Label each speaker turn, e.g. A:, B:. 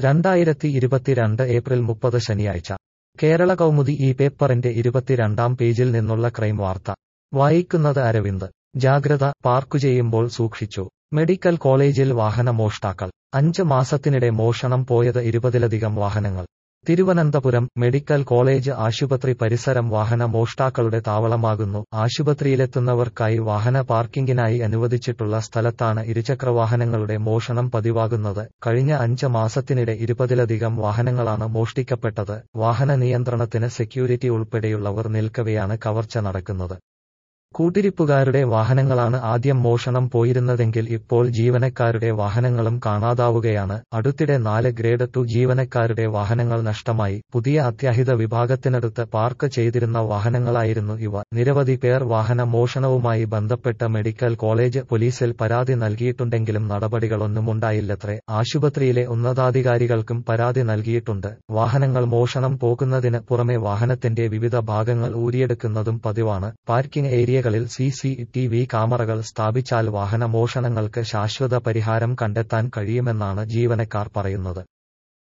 A: രണ്ടായിരത്തി ഇരുപത്തിരണ്ട് ഏപ്രിൽ മുപ്പത് ശനിയാഴ്ച കേരള കൗമുദി ഈ പേപ്പറിന്റെ ഇരുപത്തിരണ്ടാം പേജിൽ നിന്നുള്ള ക്രൈം വാർത്ത വായിക്കുന്നത് അരവിന്ദ് ജാഗ്രത പാർക്കു ചെയ്യുമ്പോൾ സൂക്ഷിച്ചു മെഡിക്കൽ കോളേജിൽ വാഹന മോഷ്ടാക്കൾ അഞ്ച് മാസത്തിനിടെ മോഷണം പോയത് ഇരുപതിലധികം വാഹനങ്ങൾ തിരുവനന്തപുരം മെഡിക്കൽ കോളേജ് ആശുപത്രി പരിസരം വാഹന മോഷ്ടാക്കളുടെ താവളമാകുന്നു ആശുപത്രിയിലെത്തുന്നവർക്കായി വാഹന പാർക്കിംഗിനായി അനുവദിച്ചിട്ടുള്ള സ്ഥലത്താണ് ഇരുചക്രവാഹനങ്ങളുടെ മോഷണം പതിവാകുന്നത് കഴിഞ്ഞ അഞ്ച് മാസത്തിനിടെ ഇരുപതിലധികം വാഹനങ്ങളാണ് മോഷ്ടിക്കപ്പെട്ടത് വാഹന നിയന്ത്രണത്തിന് സെക്യൂരിറ്റി ഉൾപ്പെടെയുള്ളവർ നിൽക്കവെയാണ് കവർച്ച നടക്കുന്നത് കൂട്ടിരിപ്പുകാരുടെ വാഹനങ്ങളാണ് ആദ്യം മോഷണം പോയിരുന്നതെങ്കിൽ ഇപ്പോൾ ജീവനക്കാരുടെ വാഹനങ്ങളും കാണാതാവുകയാണ് അടുത്തിടെ നാല് ഗ്രേഡ് ടു ജീവനക്കാരുടെ വാഹനങ്ങൾ നഷ്ടമായി പുതിയ അത്യാഹിത വിഭാഗത്തിനടുത്ത് പാർക്ക് ചെയ്തിരുന്ന വാഹനങ്ങളായിരുന്നു ഇവ നിരവധി പേർ വാഹന മോഷണവുമായി ബന്ധപ്പെട്ട് മെഡിക്കൽ കോളേജ് പോലീസിൽ പരാതി നൽകിയിട്ടുണ്ടെങ്കിലും നടപടികളൊന്നുമുണ്ടായില്ലത്രേ ആശുപത്രിയിലെ ഉന്നതാധികാരികൾക്കും പരാതി നൽകിയിട്ടുണ്ട് വാഹനങ്ങൾ മോഷണം പോകുന്നതിന് പുറമെ വാഹനത്തിന്റെ വിവിധ ഭാഗങ്ങൾ ഊരിയെടുക്കുന്നതും പതിവാണ് പാർക്കിംഗ് ഏരിയ ഏരിയകളിൽ സി സി ടി വി ക്യാമറകൾ സ്ഥാപിച്ചാൽ വാഹന മോഷണങ്ങൾക്ക് ശാശ്വത പരിഹാരം കണ്ടെത്താൻ കഴിയുമെന്നാണ് ജീവനക്കാർ പറയുന്നത്